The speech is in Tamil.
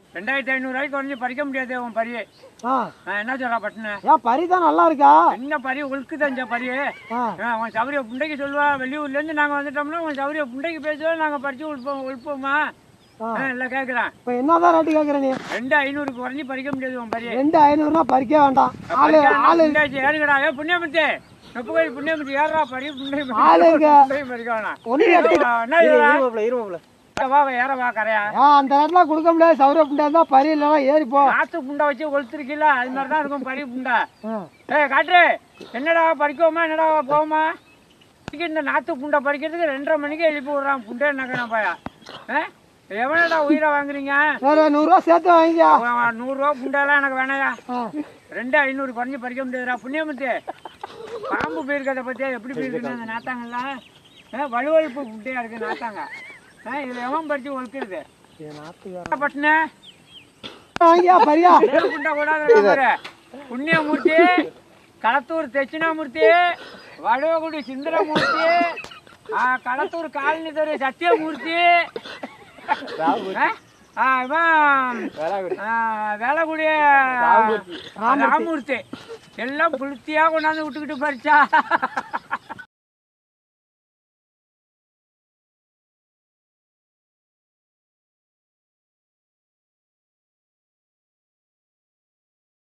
ரெண்டாயிரத்தி ஐநூறுரூவாய்க்கு குறைஞ்சி பறிக்க முடியாது உன் பரி ஆ நான் என்ன சொல்றா பட்டுன ஏன் பரி தான் நல்லா இருக்கா என்ன பரி உழுக்கு தஞ்ச பரி ஆ ஆ, உன் சௌரிய புண்டைக்கு சொல்லுவா வெளியூர்லேருந்து நாங்கள் வந்துட்டோம்னா உன் சௌரிய புண்டைக்கு பேசுவோம் நாங்கள் பறிச்சு உழுப்போம் உழுப்போமா ஆ. ஆ, இல்லை கேட்குறேன் இப்போ என்னதான் ரேட்டு கேட்குற நீ ரெண்டு ஐநூறுக்கு குறைஞ்சி பறிக்க முடியாது உன் பரி ரெண்டு ஐநூறுனா பறிக்க வேண்டாம் ஆளு ஆளு ஏறுங்கடா ஏ புண்ணியமூர்த்தி நொப்பு கோயில் புண்ணியமூர்த்தி ஏறா பரி புண்டை ஆளுங்க. புண்டை பறிக்க வேணாம் ஒன்று என்ன இதுடா? வா வா, ஏற வா கரையா ஆ அந்த ரேட்லாம் கொடுக்க முடியாது சௌரிய புண்டா இருந்தா பரி இல்லைனா ஏறி போ நாத்து புண்டை வச்சு கொளுத்துருக்கீல்ல அது மாதிரி தான் இருக்கும் பரி புண்டை ஆ. ஏய் காட்டு என்னடா பறிக்கோமா என்னடா போவோமா இதுக்கு இந்த நாத்து புண்டை பறிக்கிறதுக்கு ரெண்டரை மணிக்கு எழுப்பி விடுறான் புண்டை நக்கணும் பையா ஆ எவனடா உயிரை வாங்குறீங்க வேற நூறுரூவா சேர்த்து வாங்கியா அவன் நூறுரூவா புண்டைலாம் எனக்கு வேணாயா ஆ ரெண்டு ஐநூறு குறைஞ்சி பறிக்க முடியாதுடா புண்ணியமுத்து பாம்பு போயிருக்கிறத பற்றியா எப்படி போயிருக்குன்னு அந்த நாத்தாங்கெல்லாம் ஆ வலுவழுப்பு புண்டையா இருக்கு நாத்தாங்க ஆ இதில் எவன் பறிச்சு ஒழுக்கிறது பட்டின வாங்கியா பரியா புண்டை கூடாது புண்ணியமூர்த்தி களத்தூர் தட்சிணாமூர்த்தி வடுவகுடி சுந்தரமூர்த்தி ஆ, களத்தூர் காலனி தெரு சத்தியமூர்த்தி ஆ? ஆ, இவன் ஆ, வேலக்குடி ராமூர்த்தி எல்லாம் புளுத்தியா கொண்டாந்து விட்டுக்கிட்டு பறிச்சா